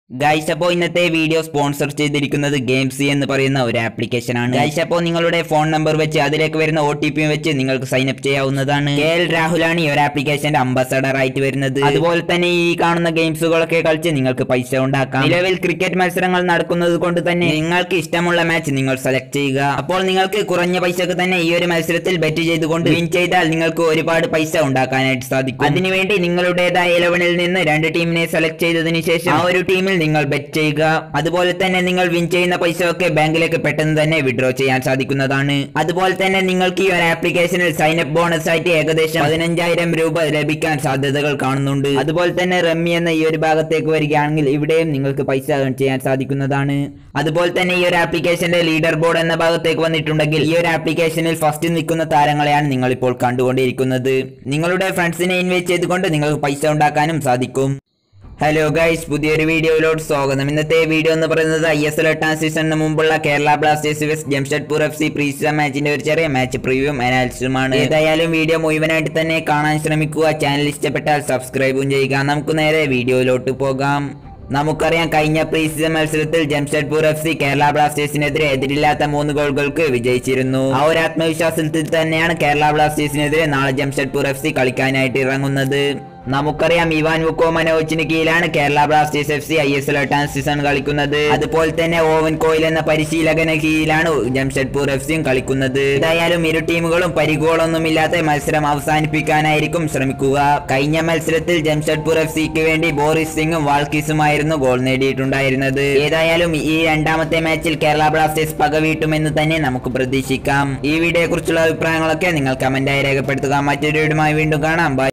guys അപ്പോൾ ഇന്നത്തെ video sponsor ചെയ്തിരിക്കുന്നത് ഗെയിംസി എന്ന് പറയുന്ന ഒരു ആപ്ലിക്കേഷൻ ആണ് ഗൈസ് അപ്പോൾ നിങ്ങളുടെ ഫോൺ നമ്പർ വെച്ച് അതിലേക്ക് വരുന്ന ഒ ടി പി വെച്ച് നിങ്ങൾക്ക് സൈൻ അപ്പ് ചെയ്യാവുന്നതാണ് കെ എൽ രാഹുലാണ് ഈ ഒരു ആപ്ലിക്കേഷന്റെ അംബാസഡർ ആയിട്ട് വരുന്നത് അതുപോലെ തന്നെ ഈ കാണുന്ന ഗെയിംസുകളൊക്കെ കളിച്ച് നിങ്ങൾക്ക് പൈസ ഉണ്ടാക്കാം നിലവിൽ ക്രിക്കറ്റ് മത്സരങ്ങൾ നടക്കുന്നത് കൊണ്ട് തന്നെ നിങ്ങൾക്ക് ഇഷ്ടമുള്ള മാച്ച് നിങ്ങൾ സെലക്ട് ചെയ്യുക അപ്പോൾ നിങ്ങൾക്ക് കുറഞ്ഞ പൈസക്ക് തന്നെ ഈ ഒരു മത്സരത്തിൽ ബെറ്റ് ചെയ്തുകൊണ്ട് വിൻ ചെയ്താൽ നിങ്ങൾക്ക് ഒരുപാട് പൈസ ഉണ്ടാക്കാനായിട്ട് സാധിക്കും അതിനുവേണ്ടി നിങ്ങളുടേതായ ഇലവനിൽ നിന്ന് രണ്ട് ടീമിനെ സെലക്ട് ചെയ്തതിന് ശേഷം ആ ഒരു ടീമിൽ നിങ്ങൾ ബെറ്റ് ചെയ്യുക അതുപോലെ തന്നെ നിങ്ങൾ വിൻ ചെയ്യുന്ന പൈസ ഒക്കെ ബാങ്കിലേക്ക് പെട്ടെന്ന് തന്നെ വിഡ്രോ ചെയ്യാൻ സാധിക്കുന്നതാണ് അതുപോലെ തന്നെ നിങ്ങൾക്ക് ഈ ഒരു ആപ്ലിക്കേഷനിൽ സൈൻ അപ്പ് ബോണസ് ആയിട്ട് ഏകദേശം പതിനഞ്ചായിരം രൂപ ലഭിക്കാൻ സാധ്യതകൾ കാണുന്നുണ്ട് അതുപോലെ തന്നെ റമ്മി എന്ന ഈ ഒരു ഭാഗത്തേക്ക് വരികയാണെങ്കിൽ ഇവിടെയും നിങ്ങൾക്ക് പൈസ earn ചെയ്യാൻ സാധിക്കുന്നതാണ് അതുപോലെ തന്നെ ഈ ഒരു ആപ്ലിക്കേഷന്റെ ലീഡർ ബോർഡ് എന്ന ഭാഗത്തേക്ക് വന്നിട്ടുണ്ടെങ്കിൽ ഈ ഒരു ആപ്ലിക്കേഷനിൽ ഫസ്റ്റ് നിൽക്കുന്ന താരങ്ങളെയാണ് നിങ്ങൾ ഇപ്പോൾ കണ്ടുകൊണ്ടിരിക്കുന്നത് നിങ്ങളുടെ ഫ്രണ്ട്സിനെ ഇൻവൈറ്റ് ചെയ്തുകൊണ്ട് നിങ്ങൾക്ക് പൈസ ഉണ്ടാക്കാനും സാധിക്കും ഹലോ ഗൈസ് പുതിയൊരു വീഡിയോയിലോട്ട് സ്വാഗതം ഇന്നത്തെ വീഡിയോ എന്ന് പറയുന്നത് ഐ എസ് എൽ എട്ടാം സീസണിന് മുമ്പുള്ള Kerala Blasters vs Jamshedpur F C preseason മാച്ചിന്റെ ഒരു ചെറിയ മാച്ച് പ്രിവ്യൂം അനാലിസിസുമാണ് ഏതായാലും വീഡിയോ മുഴുവനായിട്ട് തന്നെ കാണാൻ ശ്രമിക്കുക ചാനൽ ഇഷ്ടപ്പെട്ടാൽ സബ്സ്ക്രൈബും ചെയ്യുക നമുക്ക് നേരെ വീഡിയോയിലോട്ട് പോകാം നമുക്കറിയാം കഴിഞ്ഞ പ്രീ സീസൺ മത്സരത്തിൽ ജംഷഡ്പൂർ എഫ് സി കേരള ബ്ലാസ്റ്റേഴ്സിനെതിരെ എതിരില്ലാത്ത മൂന്ന് ഗോളുകൾക്ക് വിജയിച്ചിരുന്നു ആ ഒരു ആത്മവിശ്വാസത്തിൽ തന്നെയാണ് കേരള ബ്ലാസ്റ്റേഴ്സിനെതിരെ നാളെ ജംഷഡ്പൂർ എഫ് സി കളിക്കാനായിട്ട് ഇറങ്ങുന്നത് നമുക്കറിയാം ഇവാൻ വുക്കോ മനോജിന് കീഴിലാണ് Kerala Blasters F C I S L എട്ടാം സീസൺ കളിക്കുന്നത് അതുപോലെ തന്നെ ഓവൻ കോയിൽ എന്ന പരിശീലകന് കീഴിലാണ് ജംഷഡ്പൂർ എഫ് സിയും കളിക്കുന്നത് ഏതായാലും ഇരു ടീമുകളും പരിക്കുകളൊന്നുമില്ലാത്ത മത്സരം അവസാനിപ്പിക്കാനായിരിക്കും ശ്രമിക്കുക കഴിഞ്ഞ മത്സരത്തിൽ ജംഷഡ്പൂർ എഫ് സിക്ക് വേണ്ടി ബോറിസ് സിംഗും വാൾക്കിസുമായിരുന്നു ഗോൾ നേടിയിട്ടുണ്ടായിരുന്നത് ഏതായാലും ഈ രണ്ടാമത്തെ മാച്ചിൽ കേരള ബ്ലാസ്റ്റേഴ്സ് പകവീട്ടുമെന്ന് തന്നെ നമുക്ക് പ്രതീക്ഷിക്കാം ഈ വീഡിയോയെ കുറിച്ചുള്ള അഭിപ്രായങ്ങളൊക്കെ നിങ്ങൾ കമന്റായി രേഖപ്പെടുത്തുക മറ്റൊരു വീടുമായി വീണ്ടും കാണാം ബൈ